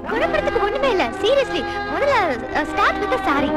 குழப்பறதுக்கு ஒண்ணுமே இல்ல சீரியஸ்லி முதல்ல ஸ்டார்ட் வித் சாரி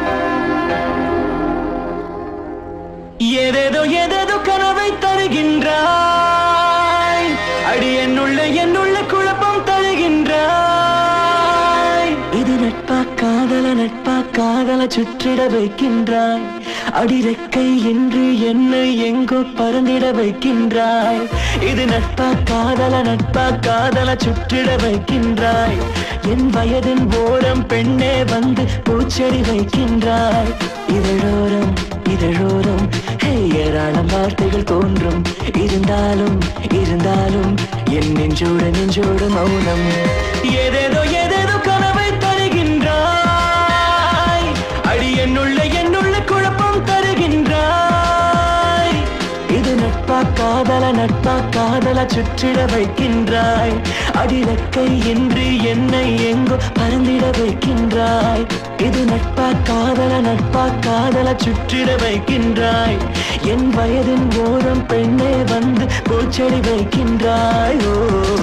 ஏதேதோ ஏதேதோ கனவை தருகின்றாய் அடி என்னுள்ள என்னுள்ள குழப்பம் தருகின்றாய் இது நட்பா காதல நட்பா காதல சுற்றிட வைக்கின்றாய் அடி ரெக்கை என்று என்னை எங்கோ பறந்திட வைக்கின்றாய் இது நட்பா காதல நட்பா காதல சுற்றிட வைக்கின்றாய் என் வயதின் ஓரம் பெண்ணே வந்து பூச்செடி வைக்கின்றாய் இதழோரம் இதழோரம் ஹே, ஏராளம் வார்த்தைகள் தோன்றும் இருந்தாலும் இருந்தாலும் என் நெஞ்சோடு நெஞ்சோடு மௌனம் ஏதேதோ ஏதேதோ கனவை தருகின்றாய் அடி என்னுள்ள என்னுள்ள குழப்பம் தருகின்றாய் இது நட்பா காதல நட்பா காதல சுற்றிட வைக்கின்றாய் அடிரக்கை என்று என்னை எங்கோ பறந்திட வைக்கின்றாய் இது நட்பா காதல நட்பா காதல சுற்றிட வைக்கின்றாய் என் வயதின் ஓரம் பெண்ணே வந்து பூச்செடி வைக்கின்றாய் ஓ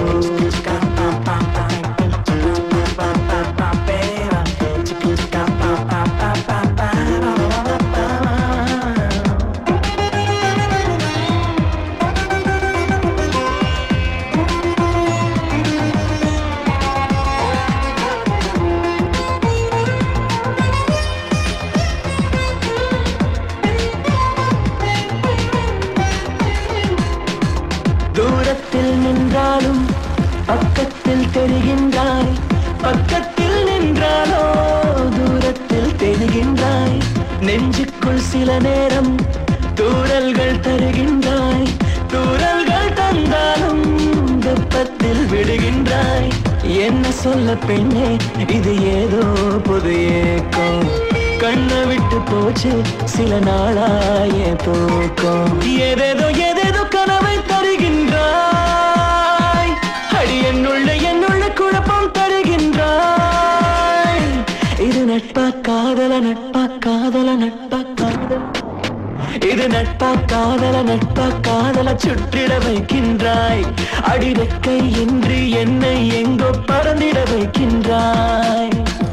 தூரத்தில் நின்றாலும் பக்கத்தில் தெரிகின்றாய் பக்கத்தில் நின்றாலோ தூரத்தில் தெரிகின்றாய் நெஞ்சுக்குள் சில நேரம் தூரல்கள் தருகின்றாய் தூரல்கள் தந்தாலும் வெப்பத்தில் விடுகின்றாய் என்ன சொல்ல பெண்ணே இது ஏதோ புது ஏக்கம் கண்ணை விட்டு போச்சு சில நாளாய தூக்கம் ஏதேதோ ஏதேதோ கனவை தருகின்றாய் அடி என்னுள்ள என்னுள்ள குழப்பம் தருகின்றாய் இது நட்பா காதல நட்பா காதல நட்பா காதல இது நட்பா காதல நட்பா காதல சுற்றிட வைக்கின்றாய் அடிரக்கை இன்றி என்னை எங்கோ பறந்திட வைக்கின்றாய்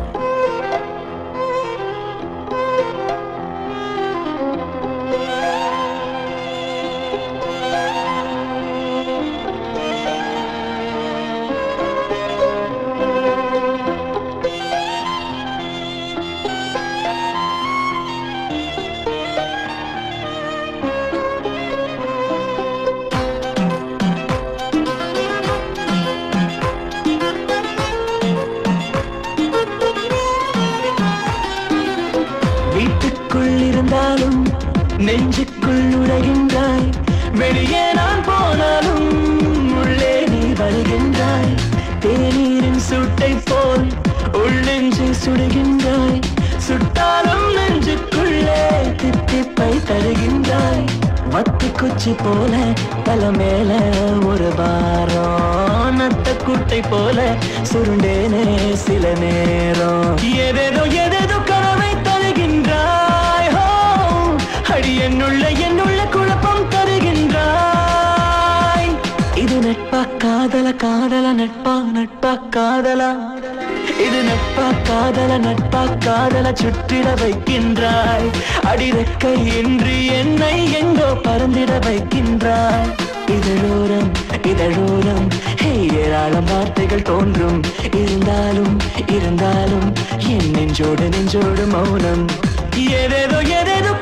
வீட்டுக்குள் இருந்தாலும் நெஞ்சுக்குள் நுழைகின்றாய் வெளியே நான் போனாலும் உள்ளே நீ வருகின்றாய் தேநீரின் சுட்டை போல் உள்ளெஞ்சை சுடுகின்றாய் சுட்டாலும் நெஞ்சுக்குள்ளே தித்திப்பை தருகின்றாய் மத்து குச்சி போல தல மேல ஒரு வாரம் நத்த குட்டை போல சுருண்டேனே சில நேரம் ஏதேதோ ஏதேதோ கனவை தருகின்றாய் ஹோ அடி என்னுள்ள என்னுள்ள குழப்பம் தருகின்றாய் இது நட்பா காதல காதல நட்பா நட்பா காதலா இது நட்பா காதல நட்பா காதல சுற்றிட வைக்கின்றாய் அடிரக்கை இன்றி என்னை எங்கோ பறந்திட வைக்கின்றாய் இதழோரம் இதழோரம் ஹே, ஏராளம் வார்த்தைகள் தோன்றும் இருந்தாலும் இருந்தாலும் என் நெஞ்சோடு நெஞ்சோடு மௌனம் ஏதேதோ ஏதேதோ